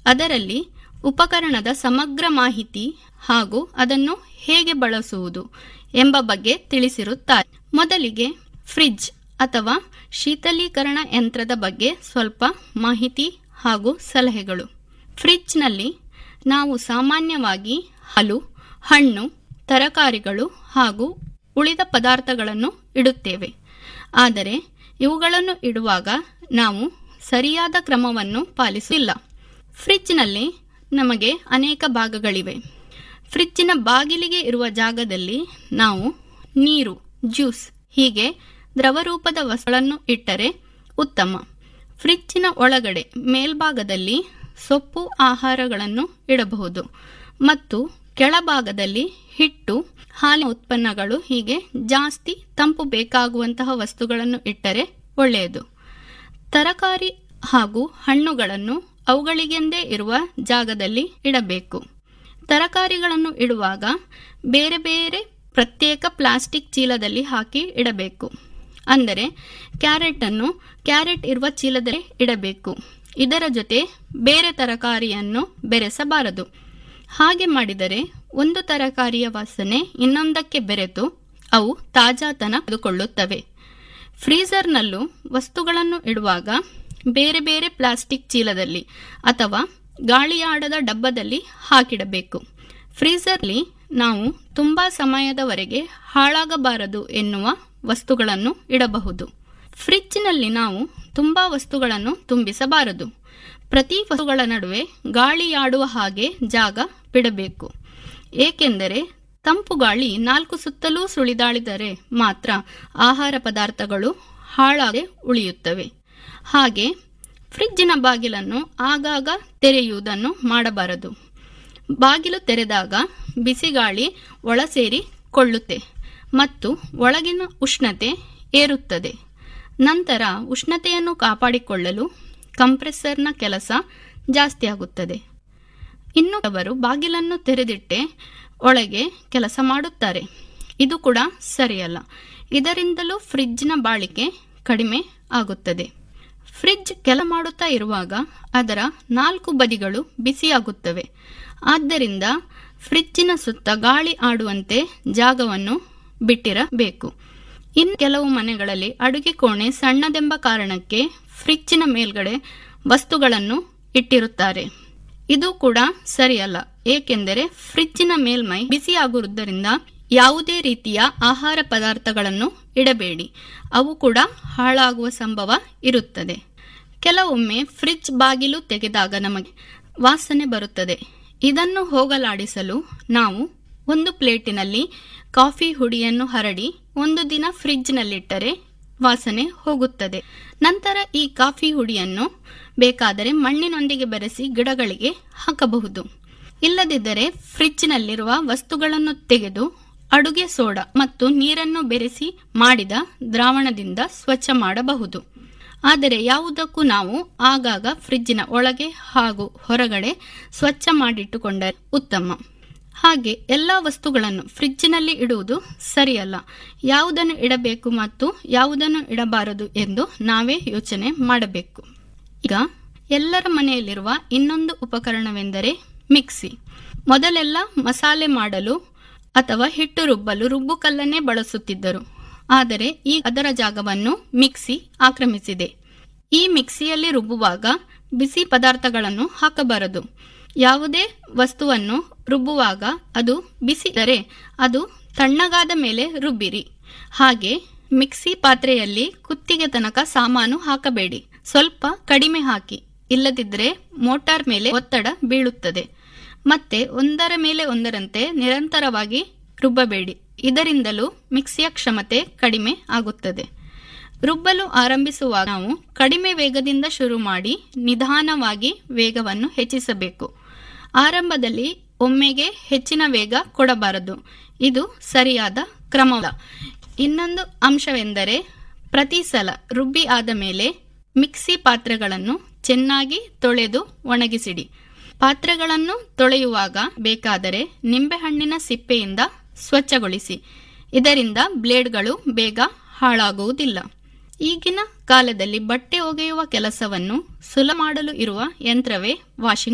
ಅದರಲ್ಲಿ ಉಪಕರಣದ ಸಮಗ್ರ ಮಾಹಿತಿ ಹಾಗೂ ಅದನ್ನು ಹೇಗೆ ಬಳಸುವುದು ಎಂಬ ಬಗ್ಗೆ ತಿಳಿಸಿರುತ್ತಾರೆ ಮೊದಲಿಗೆ ಫ್ರಿಡ್ಜ್ ಅಥವಾ ಶೀತಲೀಕರಣ ಯಂತ್ರದ ಬಗ್ಗೆ ಸ್ವಲ್ಪ ಮಾಹಿತಿ ಹಾಗೂ ಸಲಹೆಗಳು ಫ್ರಿಡ್ಜ್ನಲ್ಲಿ ನಾವು ಸಾಮಾನ್ಯವಾಗಿ ಹಾಲು ಹಣ್ಣು ತರಕಾರಿಗಳು ಹಾಗೂ ಉಳಿದ ಪದಾರ್ಥಗಳನ್ನು ಇಡುತ್ತೇವೆ ಆದರೆ ಇವುಗಳನ್ನು ಇಡುವಾಗ ನಾವು ಸರಿಯಾದ ಕ್ರಮವನ್ನು ಪಾಲಿಸಿಲ್ಲ ಫ್ರಿಡ್ಜ್ನಲ್ಲಿ ನಮಗೆ ಅನೇಕ ಭಾಗಗಳಿವೆ ಫ್ರಿಡ್ಜಿನ ಬಾಗಿಲಿಗೆ ಇರುವ ಜಾಗದಲ್ಲಿ ನಾವು ನೀರು ಜ್ಯೂಸ್ ಹೀಗೆ ದ್ರವರೂಪದ ವಸ್ತುಗಳನ್ನು ಇಟ್ಟರೆ ಉತ್ತಮ ಫ್ರಿಡ್ಜಿನ ಒಳಗಡೆ ಮೇಲ್ಭಾಗದಲ್ಲಿ ಸೊಪ್ಪು ಆಹಾರಗಳನ್ನು ಇಡಬಹುದು ಮತ್ತು ಕೆಳಭಾಗದಲ್ಲಿ ಹಿಟ್ಟು ಹಾಲಿನ ಉತ್ಪನ್ನಗಳು ಹೀಗೆ ಜಾಸ್ತಿ ತಂಪು ಬೇಕಾಗುವಂತಹ ವಸ್ತುಗಳನ್ನು ಇಟ್ಟರೆ ಒಳ್ಳೆಯದು ತರಕಾರಿ ಹಾಗೂ ಹಣ್ಣುಗಳನ್ನು ಅವುಗಳಿಗೆಂದೇ ಇರುವ ಜಾಗದಲ್ಲಿ ಇಡಬೇಕು ತರಕಾರಿಗಳನ್ನು ಇಡುವಾಗ ಬೇರೆ ಬೇರೆ ಪ್ರತ್ಯೇಕ ಪ್ಲಾಸ್ಟಿಕ್ ಚೀಲದಲ್ಲಿ ಹಾಕಿ ಇಡಬೇಕು ಅಂದರೆ ಕ್ಯಾರೆಟ್ ಅನ್ನು ಕ್ಯಾರೆಟ್ ಇರುವ ಚೀಲದಲ್ಲಿ ಇಡಬೇಕು ಇದರ ಜೊತೆ ಬೇರೆ ತರಕಾರಿಯನ್ನು ಬೆರೆಸಬಾರದು ಹಾಗೆ ಮಾಡಿದರೆ ಒಂದು ತರಕಾರಿಯ ವಾಸನೆ ಇನ್ನೊಂದಕ್ಕೆ ಬೆರೆತು ಅವು ತಾಜಾತನ ತೆಗೆದುಕೊಳ್ಳುತ್ತವೆ ಫ್ರೀಜರ್ನಲ್ಲೂ ವಸ್ತುಗಳನ್ನು ಇಡುವಾಗ ಬೇರೆ ಬೇರೆ ಪ್ಲಾಸ್ಟಿಕ್ ಚೀಲದಲ್ಲಿ ಅಥವಾ ಗಾಳಿಯಾಡದ ಡಬ್ಬದಲ್ಲಿ ಹಾಕಿಡಬೇಕು ಫ್ರೀಜರ್ಲಿ ನಾವು ತುಂಬಾ ಸಮಯದವರೆಗೆ ಹಾಳಾಗಬಾರದು ಎನ್ನುವ ವಸ್ತುಗಳನ್ನು ಇಡಬಹುದು ಫ್ರಿಡ್ಜ್ನಲ್ಲಿ ನಾವು ತುಂಬಾ ವಸ್ತುಗಳನ್ನು ತುಂಬಿಸಬಾರದು ಪ್ರತಿ ವಸ್ತುಗಳ ನಡುವೆ ಗಾಳಿಯಾಡುವ ಹಾಗೆ ಜಾಗ ಬಿಡಬೇಕು ಏಕೆಂದರೆ ತಂಪು ಗಾಳಿ ನಾಲ್ಕು ಸುತ್ತಲೂ ಸುಳಿದಾಡಿದರೆ ಮಾತ್ರ ಆಹಾರ ಪದಾರ್ಥಗಳು ಹಾಳಾಗೆ ಉಳಿಯುತ್ತವೆ ಹಾಗೆ ಫ್ರಿಡ್ಜಿನ ಬಾಗಿಲನ್ನು ಆಗಾಗ ತೆರೆಯುವುದನ್ನು ಮಾಡಬಾರದು ಬಾಗಿಲು ತೆರೆದಾಗ ಬಿಸಿಗಾಳಿ ಒಳ ಸೇರಿಕೊಳ್ಳುತ್ತೆ ಮತ್ತು ಒಳಗಿನ ಉಷ್ಣತೆ ಏರುತ್ತದೆ ನಂತರ ಉಷ್ಣತೆಯನ್ನು ಕಾಪಾಡಿಕೊಳ್ಳಲು ಕಂಪ್ರೆಸರ್ನ ಕೆಲಸ ಜಾಸ್ತಿ ಆಗುತ್ತದೆ ಇನ್ನು ಅವರು ಬಾಗಿಲನ್ನು ತೆರೆದಿಟ್ಟೆ ಒಳಗೆ ಕೆಲಸ ಮಾಡುತ್ತಾರೆ ಇದು ಕೂಡ ಸರಿಯಲ್ಲ ಇದರಿಂದಲೂ ಫ್ರಿಡ್ಜ್ನ ಬಾಳಿಕೆ ಕಡಿಮೆ ಆಗುತ್ತದೆ ಫ್ರಿಡ್ಜ್ ಕೆಲ ಮಾಡುತ್ತಾ ಇರುವಾಗ ಅದರ ನಾಲ್ಕು ಬದಿಗಳು ಬಿಸಿಯಾಗುತ್ತವೆ ಆದ್ದರಿಂದ ಫ್ರಿಡ್ಜಿನ ಸುತ್ತ ಗಾಳಿ ಆಡುವಂತೆ ಜಾಗವನ್ನು ಬಿಟ್ಟಿರಬೇಕು ಇನ್ನು ಕೆಲವು ಮನೆಗಳಲ್ಲಿ ಅಡುಗೆ ಕೋಣೆ ಸಣ್ಣದೆಂಬ ಕಾರಣಕ್ಕೆ ಫ್ರಿಡ್ಜಿನ ಮೇಲ್ಗಡೆ ವಸ್ತುಗಳನ್ನು ಇಟ್ಟಿರುತ್ತಾರೆ ಇದು ಕೂಡ ಸರಿಯಲ್ಲ ಏಕೆಂದರೆ ಫ್ರಿಡ್ಜಿನ ಮೇಲ್ಮೈ ಬಿಸಿಯಾಗುವುದರಿಂದ ಯಾವುದೇ ರೀತಿಯ ಆಹಾರ ಪದಾರ್ಥಗಳನ್ನು ಇಡಬೇಡಿ ಅವು ಕೂಡ ಹಾಳಾಗುವ ಸಂಭವ ಇರುತ್ತದೆ ಕೆಲವೊಮ್ಮೆ ಫ್ರಿಡ್ಜ್ ಬಾಗಿಲು ತೆಗೆದಾಗ ನಮಗೆ ವಾಸನೆ ಬರುತ್ತದೆ ಇದನ್ನು ಹೋಗಲಾಡಿಸಲು ನಾವು ಒಂದು ಪ್ಲೇಟಿನಲ್ಲಿ ಕಾಫಿ ಹುಡಿಯನ್ನು ಹರಡಿ ಒಂದು ದಿನ ಫ್ರಿಡ್ಜ್ನಲ್ಲಿಟ್ಟರೆ ವಾಸನೆ ಹೋಗುತ್ತದೆ ನಂತರ ಈ ಕಾಫಿ ಹುಡಿಯನ್ನು ಬೇಕಾದರೆ ಮಣ್ಣಿನೊಂದಿಗೆ ಬೆರೆಸಿ ಗಿಡಗಳಿಗೆ ಹಾಕಬಹುದು ಇಲ್ಲದಿದ್ದರೆ ಫ್ರಿಡ್ಜ್ನಲ್ಲಿರುವ ವಸ್ತುಗಳನ್ನು ತೆಗೆದು ಅಡುಗೆ ಸೋಡಾ ಮತ್ತು ನೀರನ್ನು ಬೆರೆಸಿ ಮಾಡಿದ ದ್ರಾವಣದಿಂದ ಸ್ವಚ್ಛ ಮಾಡಬಹುದು ಆದರೆ ಯಾವುದಕ್ಕೂ ನಾವು ಆಗಾಗ ಫ್ರಿಡ್ಜಿನ ಒಳಗೆ ಹಾಗೂ ಹೊರಗಡೆ ಸ್ವಚ್ಛ ಮಾಡಿಟ್ಟುಕೊಂಡರೆ ಉತ್ತಮ ಹಾಗೆ ಎಲ್ಲ ವಸ್ತುಗಳನ್ನು ಫ್ರಿಡ್ಜಿನಲ್ಲಿ ಇಡುವುದು ಸರಿಯಲ್ಲ ಯಾವುದನ್ನು ಇಡಬೇಕು ಮತ್ತು ಯಾವುದನ್ನು ಇಡಬಾರದು ಎಂದು ನಾವೇ ಯೋಚನೆ ಮಾಡಬೇಕು ಈಗ ಎಲ್ಲರ ಮನೆಯಲ್ಲಿರುವ ಇನ್ನೊಂದು ಉಪಕರಣವೆಂದರೆ ಮಿಕ್ಸಿ ಮೊದಲೆಲ್ಲ ಮಸಾಲೆ ಮಾಡಲು ಅಥವಾ ಹಿಟ್ಟು ರುಬ್ಬಲು ರುಬ್ಬುಕಲ್ಲನ್ನೇ ಬಳಸುತ್ತಿದ್ದರು ಆದರೆ ಈ ಅದರ ಜಾಗವನ್ನು ಮಿಕ್ಸಿ ಆಕ್ರಮಿಸಿದೆ ಈ ಮಿಕ್ಸಿಯಲ್ಲಿ ರುಬ್ಬುವಾಗ ಬಿಸಿ ಪದಾರ್ಥಗಳನ್ನು ಹಾಕಬಾರದು ಯಾವುದೇ ವಸ್ತುವನ್ನು ರುಬ್ಬುವಾಗ ಅದು ಬಿಸಿದರೆ ಅದು ತಣ್ಣಗಾದ ಮೇಲೆ ರುಬ್ಬಿರಿ ಹಾಗೆ ಮಿಕ್ಸಿ ಪಾತ್ರೆಯಲ್ಲಿ ಕುತ್ತಿಗೆ ತನಕ ಸಾಮಾನು ಹಾಕಬೇಡಿ ಸ್ವಲ್ಪ ಕಡಿಮೆ ಹಾಕಿ ಇಲ್ಲದಿದ್ದರೆ ಮೋಟಾರ್ ಮೇಲೆ ಒತ್ತಡ ಬೀಳುತ್ತದೆ ಮತ್ತೆ ಒಂದರ ಮೇಲೆ ಒಂದರಂತೆ ನಿರಂತರವಾಗಿ ರುಬ್ಬಬೇಡಿ ಇದರಿಂದಲೂ ಮಿಕ್ಸಿಯ ಕ್ಷಮತೆ ಕಡಿಮೆ ಆಗುತ್ತದೆ ರುಬ್ಬಲು ಆರಂಭಿಸುವಾಗ ನಾವು ಕಡಿಮೆ ವೇಗದಿಂದ ಶುರು ಮಾಡಿ ನಿಧಾನವಾಗಿ ವೇಗವನ್ನು ಹೆಚ್ಚಿಸಬೇಕು ಆರಂಭದಲ್ಲಿ ಒಮ್ಮೆಗೆ ಹೆಚ್ಚಿನ ವೇಗ ಕೊಡಬಾರದು ಇದು ಸರಿಯಾದ ಕ್ರಮವಲ್ಲ ಇನ್ನೊಂದು ಅಂಶವೆಂದರೆ ಪ್ರತಿ ಸಲ ರುಬ್ಬಿ ಆದ ಮೇಲೆ ಮಿಕ್ಸಿ ಪಾತ್ರೆಗಳನ್ನು ಚೆನ್ನಾಗಿ ತೊಳೆದು ಒಣಗಿಸಿಡಿ ಪಾತ್ರೆಗಳನ್ನು ತೊಳೆಯುವಾಗ ಬೇಕಾದರೆ ನಿಂಬೆಹಣ್ಣಿನ ಸಿಪ್ಪೆಯಿಂದ ಸ್ವಚ್ಛಗೊಳಿಸಿ ಇದರಿಂದ ಬ್ಲೇಡ್ಗಳು ಬೇಗ ಹಾಳಾಗುವುದಿಲ್ಲ ಈಗಿನ ಕಾಲದಲ್ಲಿ ಬಟ್ಟೆ ಒಗೆಯುವ ಕೆಲಸವನ್ನು ಸುಲಭ ಮಾಡಲು ಇರುವ ಯಂತ್ರವೇ ವಾಷಿಂಗ್